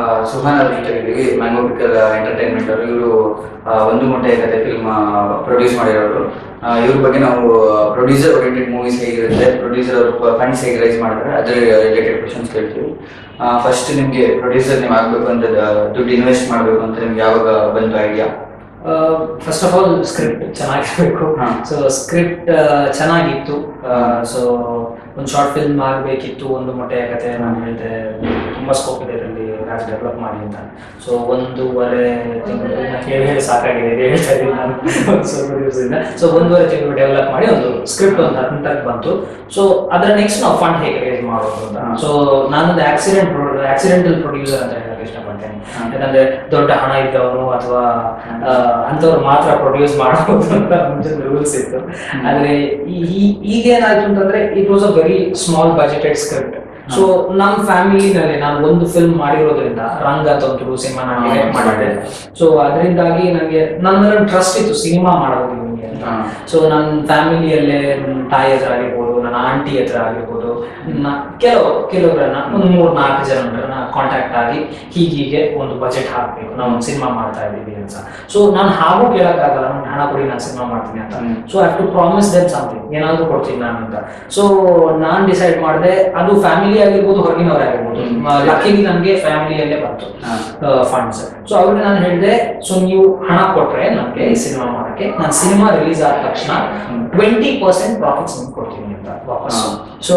ಸುಹಾನ್ ಅವ್ರ ಜೊತೆ ಇದ್ದೀವಿ ಮ್ಯಾಂಗೋ ಪಿಕಲ್ ಎಂಟರ್ಟೈನ್ಮೆಂಟ್ ಅವರು ಇವರು ಒಂದು ಮೊಟ್ಟೆ ಕತೆ ಫಿಲ್ಮ್ ಪ್ರೊಡ್ಯೂಸ್ ಮಾಡಿರೋರು ಆ, ಇವ್ರ ಬಗ್ಗೆ ನಾವು ಪ್ರೊಡ್ಯೂಸರ್ ಓರಿಯೆಂಟೆಡ್ ಮೂವೀಸ್ ಹೇಗಿರುತ್ತೆ ಪ್ರೊಡ್ಯೂಸರ್ ಅವರು ಫಂಡ್ಸ್ ಹೇಗೆ ರೈಸ್ ಮಾಡ್ತಾರೆ ಅದ್ರ ರಿಲೇಟೆಡ್ ಕ್ವಶನ್ಸ್ ಕೇಳ್ತೀವಿ ಫಸ್ಟ್ ನಿಮಗೆ ಪ್ರೊಡ್ಯೂಸರ್ ನೀವು ಆಗಬೇಕು ಅಂತ ದ- ದುಡ್ಡು ಇನ್ವೆಸ್ಟ್ ಮಾಡಬೇಕು ಅಂತ ನಿಮ್ಗೆ ಯಾವಾಗ ಬಂತು idea first of all script ಚೆನ್ನಾಗಿರ್ಬೇಕು ಹಾ. ಸೊ ಸ್ಕ್ರಿಪ್ಟ್ ಚೆನ್ನಾಗಿತ್ತು ಸೊ ಒಂದು ಶಾರ್ಟ್ ಫಿಲ್ಮ್ ಆಗಬೇಕಿತ್ತು ಒಂದು ಮೊಟ್ಟೆ ಕತೆ ನಾನು ಹೇಳಿದೆ ತುಂಬಾ ಸ್ಕೋಪ್ ಇದೆ ಇದರಲ್ಲಿ ರಾಜ್ ಡೆವಲಪ್ ಮಾಡಿ ಅಂತ ಸೊ ಒಂದೂವರೆ ತಿಂಗಳು ಹೇಳಿ ಹೇಳಿ ಸಾಕಾಗಿದೆ ಇದು ಹೇಳ್ತಾ ಇದ್ದೀನಿ ನಾನು ಒಂದು ಸ್ವಲ್ಪ ದಿವಸದಿಂದ ಸೊ ಒಂದೂವರೆ ತಿಂಗಳು ಡೆವಲಪ್ ಮಾಡಿ ಒಂದು ಸ್ಕ್ರಿಪ್ಟ್ ಒಂದು ಹಂತಕ್ಕೆ ಬಂತು ಸೊ ಅದರ ನೆಕ್ಸ್ಟ್ ನಾವು ಫಂಡ್ ಹೇಗೆ ರೇಸ್ ಮಾಡೋದು ಅಂತ ಹಾ. ಸೊ ನಾನೊಂದು ಆಕ್ಸಿಡೆಂಟ್ ಆಕ್ಸಿಡೆಂಟಲ್ ಪ್ರೊಡ್ಯೂಸರ್ ಅಂತ ಹೇಳಕ್ಕೆ ಇಷ್ಟಪಡ್ತೇನೆ ಹಾ. ಯಾಕಂದ್ರೆ ದೊಡ್ಡ ಹಣ ಇದ್ದವನು ಅಥವಾ ಅಂಥವ್ರು ಮಾತ್ರ ಪ್ರೊಡ್ಯೂಸ್ ಮಾಡಬಹುದು ಅಂತ ಮುಂಚೆ ರೂಲ್ಸ್ ಇತ್ತು ಆದ್ರೆ ಈ- ಈ- ಈಗೇನಾಯ್ತು ಅಂತಂದ್ರೆ it was a very small budgeted script so ನಮ್ಮ ಫ್ಯಾಮಿಲಿನಲ್ಲಿ ನಾನು ಒಂದು ಫಿಲ್ಮ್ ಮಾಡಿರೋದ್ರಿಂದ ರಂಗ ಅಂತ ಒಂದು ಸಿನಿಮಾ ನಾನು ಹಾ, direct ಮಾಡಿದ್ದೆ ಮಾಡಿದ್ದೆ. ಸೊ ಅದರಿಂದಾಗಿ ನನಗೆ ನನ್ನ ಟ್ರಸ್ಟ್ ಇತ್ತು ಸಿನಿಮಾ ಮಾಡೋದು ನಿಮಗೆ ಅಂತ ಹಾ. ಸೊ ನನ್ನ ಫ್ಯಾಮಿಲಿಯಲ್ಲೇ ನನ್ನ ತಾಯಿ ಹತ್ರ ಆಗಿರ್ಬೋದು ನನ್ನ ಆಂಟಿ ಹತ್ರ ಆಗಿರ್ಬೋದು ನ- ಕೆಲವು ಕೆಲವರನ್ನ ಒಂದು ಮೂರ್ ನಾಲ್ಕು ಜನರನ್ನ ಕಾಂಟ್ಯಾಕ್ಟ್ ಆಗಿ ಹೀಗೀಗೆ ಒಂದು ಬಜೆಟ್ ಹಾಕ್ಬೇಕು ನಾವು ಒಂದು ಸಿನಿಮಾ ಮಾಡ್ತಾ ಇದ್ದೀವಿ ಅಂತ ಸೊ ನಾನು ಹಾಗೂ ಕೇಳಕ್ಕಾಗಲ್ಲ ನನ್ಗೆ ಹಣ ಕೊಡಿ ನಾನು ಸಿನಿಮಾ ಮಾಡ್ತೀನಿ ಅಂತ hmm. So have to promise them something ಏನಾದ್ರು ಕೊಡ್ತೀನಿ ನಾನು ಅಂತ ಸೊ ನಾನ್ ಡಿಸೈಡ್ ಮಾಡಿದೆ ಅದು ಫ್ಯಾಮಿಲಿ ಆಗಿರ್ಬೋದು ಹೊರಗಿನವ್ರು ಆಗಿರ್ಬೋದು ಹ್ಮ್. ಲಕ್ಕಿಲಿ ನನಗೆ ಫ್ಯಾಮಿಲಿಯಲ್ಲೇ ಬಂತು ಹಾ. ಫಂಡ್ಸ್ ಸೊ ಅವ್ರಿಗೆ ನಾನು ಹೇಳಿದೆ ಸೊ ನೀವು ಹಣ ಕೊಟ್ರೆ ನನಗೆ ಈ ಸಿನಿಮಾ ಮಾಡಕ್ಕೆ ನಾನು ಸಿನಿಮಾ ರಿಲೀಸ್ ಆದ ತಕ್ಷಣ ಹ್ಮ್. ಟ್ವೆಂಟಿ ಪರ್ಸೆಂಟ್ ಪ್ರಾಫಿಟ್ಸ್ ನಿಮ್ಗೆ ಕೊಡ್ತೀನಿ ಅಂತ ವಾಪಸ್ ಹಾ. ಸೊ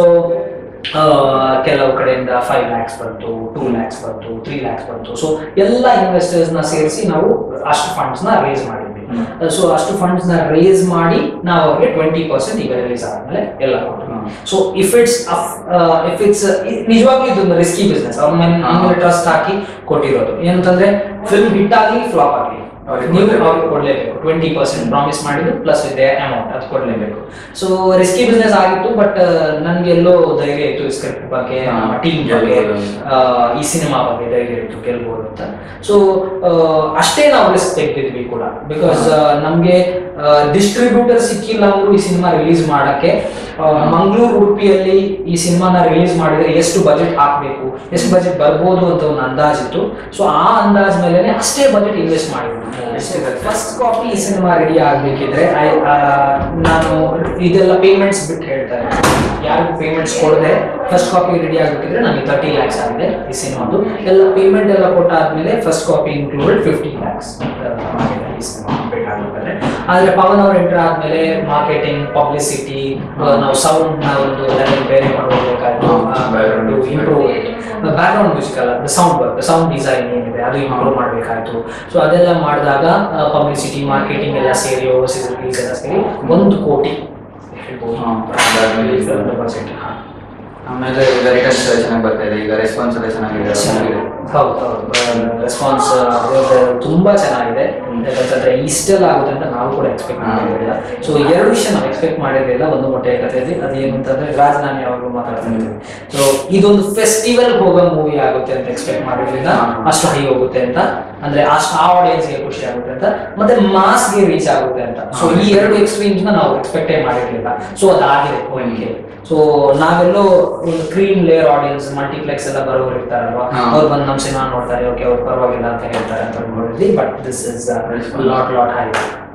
ಕೆಲವು ಕಡೆಯಿಂದ ಫೈವ್ ಲ್ಯಾಕ್ಸ್ ಬಂತು ಟೂ ಲ್ಯಾಕ್ಸ್ ಬಂತು ತ್ರೀ ಲ್ಯಾಕ್ಸ್ ಬಂತು ಸೊ ಎಲ್ಲ ಇನ್ವೆಸ್ಟರ್ಸ್ ನ ಸೇರಿಸಿ ನಾವು ಅಷ್ಟು ಫಂಡ್ಸ್ ನ ರೇಸ್ ಮಾಡಿದ್ವಿ ಹ್ಮ್. ಸೊ ಅಷ್ಟು ಫಂಡ್ಸ್ ನ ರೇಸ್ ಮಾಡಿ ನಾವು ಅವ್ರಿಗೆ ಟ್ವೆಂಟಿ ಪರ್ಸೆಂಟ್ ಈಗ ರಿಲೀಸ್ ಆದ್ಮೇಲೆ ಎಲ್ಲ ಕೊಡ್ತೀವಿ hmm. So if it's if it's ನಿಜವಾಗ್ಲೂ ಇದೊಂದು ರಿಸ್ಕಿ ಬಿಸ್ನೆಸ್ ಅವ್ರ ಮೇಲೆ ಹಾ. ಟ್ರಸ್ಟ್ ಹಾಕಿ ಕೊಟ್ಟಿರೋದು ಏನಂತಂದ್ರೆ ಫಿಲ್ಮ್ ಹಿಟ್ ಆಗಲಿ ಫ್ಲಾಪ್ ಆಗಲಿ ಅವ್ರಿಗೆ ನೀವು ಕೊಡ್ಲೇಬೇಕು. ಅವ್ರಿಗೆ ಕೊಡ್ಲೇಬೇಕು ಟ್ವೆಂಟಿ ಪರ್ಸೆಂಟ್ ಪ್ರಾಮಿಸ್ ಮಾಡಿದ್ದು ಪ್ಲಸ್ ಇದೆ ಅಮೌಂಟ್ ಅದು ಕೊಡ್ಲೇಬೇಕು ಸೊ ರಿಸ್ಕಿ ಬಿಸ್ನೆಸ್ ಆಗಿತ್ತು ಬಟ್ ನನ್ಗೆ ಎಲ್ಲೋ ಧೈರ್ಯ ಇತ್ತು ಸ್ಕ್ರಿಪ್ಟ್ ಬಗ್ಗೆ ಹಾ, ನಮ್ಮ ಟೀಮ್ ಬಗ್ಗೆ ಗೆಲ್ಬೋದು ಅಂತ. ಆ, ಈ ಸಿನಿಮಾ ಬಗ್ಗೆ ಧೈರ್ಯ ಇತ್ತು ಗೆಲ್ಬೋದು ಅಂತ ಸೊ ಅಷ್ಟೇ ನಾವು ರಿಸ್ಕ್ ತೆಗೆದಿದ್ವಿ ಕೂಡ ಬಿಕಾಸ್ ನಮ್ಗೆ ಡಿಸ್ಟ್ರಿಬ್ಯೂಟರ್ ಸಿಕ್ಕಿಲ್ಲ ಅಂದ್ರೂ ಈ ಸಿನಿಮಾ ರಿಲೀಸ್ ಮಾಡಕ್ಕೆ ಮಂಗಳೂರು ಉಡುಪಿಯಲ್ಲಿ ಈ ಸಿನಿಮಾನ ರಿಲೀಸ್ ಮಾಡಿದ್ರೆ ಎಷ್ಟು ಬಜೆಟ್ ಹಾಕ್ಬೇಕು ಎಷ್ಟು ಬಜೆಟ್ ಬರ್ಬೋದು ಅಂತ ಒಂದು ಅಂದಾಜಿತ್ತು ಸೊ ಆ ಅಂದಾಜ್ ಮೇಲೆ ಅಷ್ಟೇ ಬಜೆಟ್ ಇನ್ವೆಸ್ಟ್ ಮಾಡಿದ್ರು ಎಷ್ಟಿದೆ? ಫಸ್ಟ್ ಕಾಪಿ ಈ ಸಿನಿಮಾ ರೆಡಿ ಆಗ್ಬೇಕಿದ್ರೆ I- ಆ, ನಾನು ಇದೆಲ್ಲ ಪೇಮೆಂಟ್ಸ್ ಬಿಟ್ಟು ಹೇಳ್ತಾರೆ ಯಾರಿಗೂ ಪೇಮೆಂಟ್ಸ್ ಕೊಡದೆ ಫಸ್ಟ್ ಕಾಪಿ ರೆಡಿ ಆಗ್ಬೇಕಿದ್ರೆ ನನಗೆ ತರ್ಟಿ ಲ್ಯಾಕ್ಸ್ ಆಗಿದೆ ಈ ಸಿನಿಮಾದು ಎಲ್ಲ ಪೇಮೆಂಟ್ ಎಲ್ಲ ಕೊಟ್ಟಾದ್ಮೇಲೆ first copy included fifty lakhs ಆಗಿದೆ ಈ ಸಿನಿಮಾ ಕಂಪ್ಲೀಟ್ ಆಗ್ಬೇಕಾದ್ರೆ ಆದ್ರೆ ಪವನ್ ಅವ್ರು ಎಂಟರ್ ಆದ್ಮೇಲೆ ಮಾರ್ಕೆಟಿಂಗ್ ಪಬ್ಲಿಸಿಟಿ ನಾವು ಸೌಂಡ್ ನ ಒಂದು ಲೆವೆಲ್ ಬೇರೆ ಮಾಡಬೇಕಾಯ್ತು Background music. Improve background music ಅಲ್ಲ ಸೌಂಡ್ ವರ್ಕ್ ಸೌಂಡ್ ಡಿಸೈನ್ ಏನಿದೆ ಅದು ಇಂಪ್ರೂವ್ ಮಾಡಬೇಕಾಯ್ತು ಸೊ ಅದೆಲ್ಲ ಮಾಡಿದಾಗ ಪಬ್ಲಿಸಿಟಿ ಮಾರ್ಕೆಟಿಂಗ್ ಎಲ್ಲ ಸೇರಿ ಓವರ್ಸೀಸ್ ರಿಲೀಸ್ ಎಲ್ಲ ಸೇರಿ ಒಂದು ಕೋಟಿ ಹೇಳ್ಬೋದು ಹಾ, ಅದಾದ್ಮೇಲೆ ಈಗ ಬಜೆಟ್ ಆಮೇಲೆ ಈಗ ರಿಟರ್ನ್ಸ್ ಚೆನ್ನಾಗಿ ಬರ್ತಾ ಇದೆ ಈಗ ರೆಸ್ಪಾನ್ಸ್ ಎಲ್ಲ ಚೆನ್ನಾಗಿದೆ ಚೆನ್ನಾಗಿದೆ ಹೌದು ಹೌದು ರೆಸ್ಪಾನ್ಸ್ ತುಂಬಾ ಚೆನ್ನಾಗಿದೆ ಯಾಕಂತಂದ್ರೆ ಇಷ್ಟೆಲ್ಲ ಆಗುತ್ತೆ ಅಂತ ನಾವು ಕೂಡ ಎಕ್ಸ್ಪೆಕ್ಟ್ ಮಾಡಿರಲಿಲ್ಲ ಸೊ ಎರಡು ವಿಷಯ ನಾವು ಎಕ್ಸ್ಪೆಕ್ಟ್ ಮಾಡಿರಲಿಲ್ಲ ಒಂದು ಮೊಟ್ಟೆ ಕಥೆಯಲ್ಲಿ ಅದೇನು ಅಂತಂದ್ರೆ ರಾಜ್ ನಾನು ಯಾವಾಗಲೂ ಮಾತಾಡ್ತಾ ಇರ್ತೀವಿ ಸೊ ಇದೊಂದು ಫೆಸ್ಟಿವಲ್ ಹೋಗೋ ಮೂವಿ ಆಗುತ್ತೆ ಅಂತ ಎಕ್ಸ್ಪೆಕ್ಟ್ ಮಾಡಿರಲಿಲ್ಲ ಅಷ್ಟು ಹೈ ಹೋಗುತ್ತೆ ಅಂತ ಅಂದ್ರೆ ಅಷ್ಟು ಆ ಆಡಿಯನ್ಸ್ಗೆ ಖುಷಿ ಆಗುತ್ತೆ ಅಂತ ಮತ್ತೆ ಮಾಸ್ಗೆ ರೀಚ್ ಆಗುತ್ತೆ ಅಂತ ಸೊ ಈ ಎರಡು ಎಕ್ಸ್ಟ್ರೀಮ್ಸ್ ನಾವು ಎಕ್ಸ್ಪೆಕ್ಟೇ ಮಾಡಿರಲಿಲ್ಲ ಸೊ ಅದಾಗಿದೆ ಹೋಲಿಕೆ ಸೊ ನಾವೆಲ್ಲೋ ಒಂದು ಕ್ರೀಮ್ ಲೇಯರ್ ಆಡಿಯನ್ಸ್ ಮಲ್ಟಿಪ್ಲೆಕ್ಸ್ ಎಲ್ಲ ಬರೋರು ಇರ್ತಾರಲ್ವಾ ಹಾ. ಅವ್ರು ಬಂದು ನಮ್ಮ ಸಿನಿಮಾ ನೋಡ್ತಾರೆ ಓಕೆ ಅವ್ರು ಪರವಾಗಿಲ್ಲ ಅಂತ ಹೇಳ್ತಾರೆ ಅಂತ ಅನ್ಕೊಂಡಿದ್ವಿ but this is lot lot high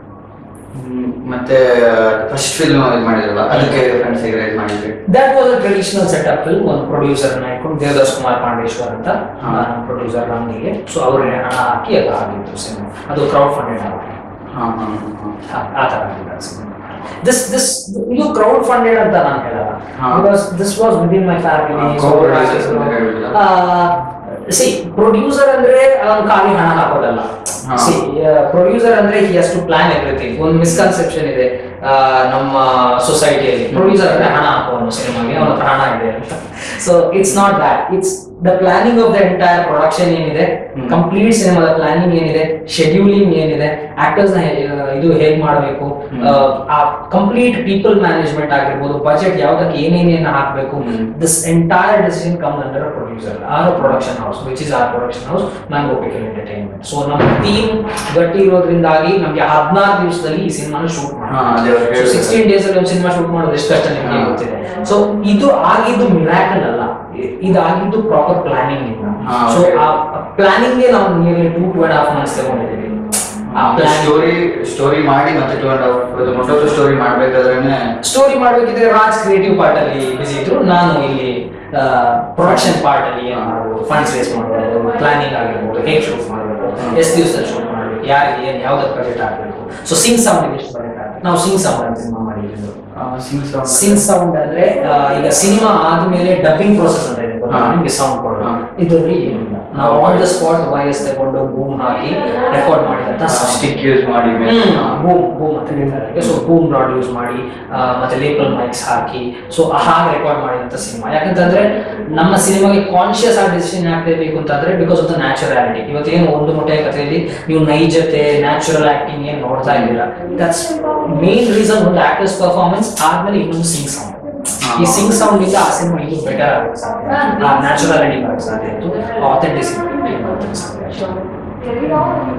hmm, ಮತ್ತೆ ಫಸ್ಟ್ ಫಿಲ್ಮ್ ಇದು ಮಾಡಿದ್ರಲ್ಲ ಅದಕ್ಕೆ ಫ್ರೆಂಡ್ಸ್ ಹೇಗೆ ರೈಸ್ ಮಾಡಿದ್ರಿ that was a traditional setup film ಒಂದು ಪ್ರೊಡ್ಯೂಸರ್ ಇಟ್ಕೊಂಡು ದೇವದಾಸ್ ಕುಮಾರ್ ಪಾಂಡೇಶ್ವರ್ ಅಂತ ಹಾ. ಪ್ರೊಡ್ಯೂಸರ್ ನಮಗೆ ಸೊ ಅವ್ರಿಗೆ ಹಣ ಹಾಕಿ ಎಲ್ಲ ಆಗಿತ್ತು ಸಿನಿಮಾ ಅದು ಕ್ರೌಡ್ ಫಂಡೆಡ್ ಆಗಿದೆ ಹಾ ಹಾ ಹಾ ಆ ತರ ಆಗಿದೆ ಸಿನಿಮಾ ದಿಸ್ ದಿಸ್ ಇದು ಕ್ರೌಡ್ ಫಂಡೆಡ್ ಅಂತ ನಾನು ಹೇಳಲ್ಲ ಹಾ. Because this was within my ಹಾ, co-producers ಅಂತ ಫ್ಯಾಮಿಲಿ ಹೇಳಿದ್ರಲ್ಲ. ಸಿ ಪ್ರೊಡ್ಯೂಸರ್ ಅಂದ್ರೆ ಅವನು ಖಾಲಿ ಹಣ ಹಾಕೋದಲ್ಲ ಹಾ. ಸಿ ಪ್ರೊಡ್ಯೂಸರ್ ಅಂದ್ರೆ he has to plan everything ಒಂದು ಮಿಸ್ಕನ್ಸೆಪ್ಷನ್ ಇದೆ ಆ, ನಮ್ಮ ಸೊಸೈಟಿಯಲ್ಲಿ ಪ್ರೊಡ್ಯೂಸರ್ ಅಂದ್ರೆ ಹಣ ಹಾಕೋನು ಸಿನಿಮಾಗೆ ಅವನ ಹತ್ರ ಹಣ ಇದೆ ಅಂತ so it's not that it's the planning of the entire production ಏನಿದೆ ಹ್ಮ್. ಕಂಪ್ಲೀಟ್ ಸಿನಿಮಾದ ಪ್ಲಾನಿಂಗ್ ಏನಿದೆ ಶೆಡ್ಯೂಲಿಂಗ್ ಏನಿದೆ ಆಕ್ಟರ್ಸ್ ನ ಹೇ- ಇದು ಹೇಗ್ ಮಾಡಬೇಕು ಹ್ಮ್. ಆ ಕಂಪ್ಲೀಟ್ ಪೀಪಲ್ ಮ್ಯಾನೇಜ್ಮೆಂಟ್ ಆಗಿರ್ಬೋದು ಬಜೆಟ್ ಯಾವ್ದಕ್ಕೆ ಏನೇನೇನು ಹಾಕಬೇಕು hmm. This entire decision come under producer or production house which is our production house mango pickle entertainment so ನಮ್ಮ ಟೀಮ್ ಗಟ್ಟಿ ಇರೋದ್ರಿಂದಾಗಿ ನಮ್ಗೆ ಹದಿನಾರು ದಿವಸದಲ್ಲಿ ಈ ಸಿನಿಮಾನ ಶೂಟ್ ಹಾ, ಅದೇ ಅವ್ರು ಹೇಳಿದ್ರು. ಸಿಕ್ಸ್ಟೀನ್ ಡೇಸ್ ಅಲ್ಲಿ ಒಂದು ಸಿನಿಮಾ ಶೂಟ್ ಮಾಡೋದು ಎಷ್ಟು ಕಷ್ಟ ನಿಮಗೆ ಹಾ. ಗೊತ್ತಿದೆ ಸೊ ಇದು ಆಗಿದ್ದು ಮಿರಾಕಲ್ ಅಲ್ಲ ಇದಾಗಿದ್ದು ಪ್ರಾಪರ್ ಪ್ಲಾನಿಂಗ್ ಇಂದ ಹಾ, ಸೊ okay. ಆ ಪ್ಲಾನಿಂಗ್ ನಾವು nearly two two and half months ತಗೊಂಡಿದ್ದೀವಿ ಆ ಪ್ಲಾನ್ ಸ್ಟೋರಿ ಸ್ಟೋರಿ ಮಾಡಿ ಮತ್ತೆ ಟೂ ಅಂಡ್ ಹಾಫ್ ಮೊಟ್ಟೊತ್ತು ಸ್ಟೋರಿ ಮಾಡ್ಬೇಕಾದ್ರೆ ಸ್ಟೋರಿ ಮಾಡ್ಬೇಕಿದ್ರೆ ರಾಜ್ ಕ್ರಿಯೇಟಿವ್ ಪಾರ್ಟ್ ಅಲ್ಲಿ ಬಿಸಿ ಇದ್ರು ನಾನು ಇಲ್ಲಿ ಪ್ರೊಡಕ್ಷನ್ ಪಾರ್ಟ್ ಅಲ್ಲಿ ಏನ್ ಮಾಡ್ಬೋದು ಫಂಡ್ಸ್ ರೇಸ್ ಮಾಡ್ಬೋದು ಪ್ಲಾನಿಂಗ್ ಆಗಿರ್ಬೋದು ಹೇಗೆ ಶೂಟ್ ಮಾಡಬೇಕು ಎಷ್ಟು ದಿವಸದಲ್ಲಿ ಶೂಟ್ ಮಾಡಬೇಕು ಯಾರಿಗೆ ಏನ್ ಯಾವ್ದಕ್ಕೆ ಬಜೆಟ್ ಆಗಬೇಕು ಸೊ ಸಿಂಗ್ ಸೌಂಡ್ ಎಷ್ಟು ಬಜೆಟ್ ಆಗಬೇಕು ನಾವು ಸಿಂಗ್ ಸೌಂಡ್ ಅಂತ ಸಿನಿಮಾ ಮಾಡಿದ್ದು ಸಿಂಗ್ ಸಿಂಗ್ ಸೌಂಡ್ ಅಂದ್ರೆ ಆ, ಈಗ ಸಿನಿಮಾ ಆದ್ಮೇಲೆ ಡಬ್ಬಿಂಗ್ ಪ್ರೋಸೆಸ್ ಅಂತ ಇದೆ ಗೊತ್ತಾ? ಹಾ. ನಿಮ್ಗೆ ಸೌಂಡ್ ಕೊಡೋದು ಹಾ. ಇದರಲ್ಲಿ ಏನಿಲ್ಲ ನಾವು ಆನ್ ದ ಸ್ಪಾಟ್ ವಾಯ್ಸ್ ತಗೊಂಡು ಬೂಮ್ ಹಾಕಿ ರೆಕಾರ್ಡ್ ಮಾಡಿದಂತ ಸ್ಟಿಕ್ ಯೂಸ್ ಮಾಡಿ ಬೂಮ್ ಬೂಮ್ ಅಂತ ಹೇಳ್ತಾರೆ ಸೊ ಬೂಮ್ ರಾಡ್ ಯೂಸ್ ಮಾಡಿ ಆ, ಮತ್ತೆ ಲೇಪಲ್ ಮೈಕ್ಸ್ ಹಾಕಿ ಸೊ ಹಾಗೆ ರೆಕಾರ್ಡ್ ಮಾಡಿದಂತ ಸಿನಿಮಾ ಯಾಕಂತಂದ್ರೆ ನಮ್ಮ ಸಿನಿಮಾಗೆ ಕಾನ್ಶಿಯಸ್ ಆ ಡಿಸಿಷನ್ ಬೇಕು ಅಂತಂದ್ರೆ ಬಿಕಾಸ್ ಆಫ್ ದ ನ್ಯಾಚುರಾಲಿಟಿ ಇವತ್ತೇನು ಒಂದು ಮೊಟ್ಟೆ ಕಥೆಯಲ್ಲಿ ನೀವು ನೈಜತೆ ನ್ಯಾಚುರಲ್ ಆಕ್ಟಿಂಗ್ ಏನ್ ನೋಡ್ತಾ ಇದ್ದೀರಾ ದಟ್ಸ್ ಮೇನ್ ರೀಸನ್ ಒಂದು ಆಕ್ಟರ್ಸ್ ಪರ್ಫಾರ್ಮೆನ್ಸ್ ಆದ್ಮೇಲೆ ಇನ್ನೊಂದು ಸಿಂಗ್ ಸೌಂಡ್ ಈ ಸಿಂಗ್ ಸೌಂಡ್ ಇಂದ ಆ ಸಿನಿಮಾ ಇನ್ನೂ ಬೆಟರ್ ಆಗುತ್ತೆ ಸಾಧ್ಯ ಆ ನ್ಯಾಚುರಾಲಿಟಿ ಬರೋಕ್ಕೆ ಸಾಧ್ಯ ಇತ್ತು ಆಥೆಂಟಿಸಿಟಿ ಬರೋಕ್ಕೆ ಸಾಧ್ಯ ಇತ್ತು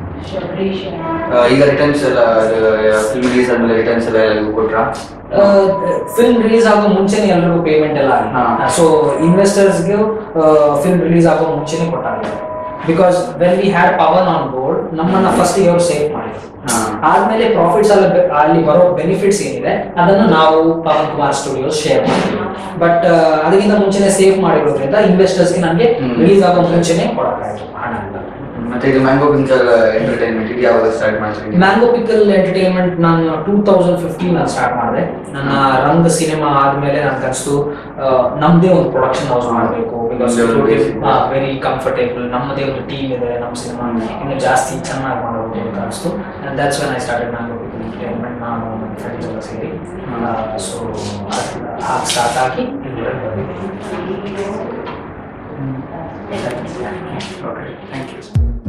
ಈಗ ರಿಟರ್ನ್ಸ್ ಎಲ್ಲ ಫಿಲ್ಮ್ ರಿಲೀಸ್ ಆದ್ಮೇಲೆ ರಿಟರ್ನ್ಸ್ ಎಲ್ಲ ಎಲ್ಲರಿಗೂ ಕೊಟ್ರಾ ಫಿಲ್ಮ್ ರಿಲೀಸ್ ಆಗೋ ಮುಂಚೆನೆ ಎಲ್ರಿಗೂ ಪೇಮೆಂಟ್ ಎಲ್ಲ ಹಾ. ಸೊ ಇನ್ವೆಸ್ಟರ್ಸ್ಗೆ ಫಿಲ್ಮ್ ರಿಲೀಸ್ ಆಗೋ ಮುಂಚೆನೆ ಕೊಟ್ಟಾಗಿದೆ because when we had Pavan on board ನಮ್ಮನ್ನ ಫಸ್ಟ್ ಇವರು ಸೇವ್ ಮಾಡಿದ್ರು ಹಾ. ಆದ್ಮೇಲೆ ಪ್ರಾಫಿಟ್ಸ್ ಎಲ್ಲ ಬೆ- ಅಲ್ಲಿ ಬರೋ ಬೆನಿಫಿಟ್ಸ್ ಏನಿದೆ ಅದನ್ನು ನಾವು ಪವನ್ ಕುಮಾರ್ ಸ್ಟುಡಿಯೋಸ್ ಶೇರ್ ಮಾಡ್ತೀವಿ ಬಟ್ ಅದಕ್ಕಿಂತ ಮುಂಚೆನೆ ಸೇವ್ ಮಾಡಿರೋದ್ರಿಂದ ಇನ್ವೆಸ್ಟರ್ಸ್ಗೆ ನನಗೆ ಹ್ಮ್. ರಿಲೀಸ್ ಆಗೋ ಮುಂಚೆನೆ ಕೊಡೋಕ್ಕಾಯ್ತು ಹಣ ಎಲ್ಲ ಮತ್ತೆ ಇದು ಮ್ಯಾಂಗೋ ಪಿಂಚರ್ ಎಂಟರ್ಟೈನ್ಮೆಂಟ್ ಇದು ಯಾವಾಗ ಸ್ಟಾರ್ಟ್ ಮಾಡ್ತೀರಿ ಮ್ಯಾಂಗೋ ಪಿಕಲ್ ಎಂಟರ್ಟೈನ್ಮೆಂಟ್ ನಾನು ಟೂ ತೌಸಂಡ್ ಫಿಫ್ಟೀನ್ ಅಲ್ಲಿ ಸ್ಟಾರ್ಟ್ ಮಾಡಿದೆ ನನ್ನ ರಂಗ್ ಸಿನಿಮಾ ಆದ್ಮೇಲೆ ನನ್ಗೆ ಅನಿಸ್ತು ನಮ್ಮದೇ ಒಂದು ಪ್ರೊಡಕ್ಷನ್ ಹೌಸ್ ಮಾಡಬೇಕು ಬಿಕಾಸ್ ನಮ್ದೇ ಒಂದು basic. ವೆರಿ ಕಂಫರ್ಟೇಬಲ್ ನಮ್ಮದೇ ಒಂದು ಟೀಮ್ ಇದೆ ನಮ್ಮ ಸಿನಿಮಾ ಇನ್ನು ಜಾಸ್ತಿ ಚೆನ್ನಾಗಿ ಮಾಡಬಹುದು ಅಂತ ಅನಿಸ್ತು and that's when I started mango pickle entertainment ನಾನು ನನ್ನ ಫ್ರೆಂಡ್ಸ್ ಎಲ್ಲ ಸೇರಿ ಸೊ ಹಾಗೆ ಸ್ಟಾರ್ಟ್ ಆಗಿ ಇಲ್ಲಿವರೆಗೆ ಬಂದಿದ್ದೀನಿ ಓಕೆ ಥ್ಯಾಂಕ್ ಯು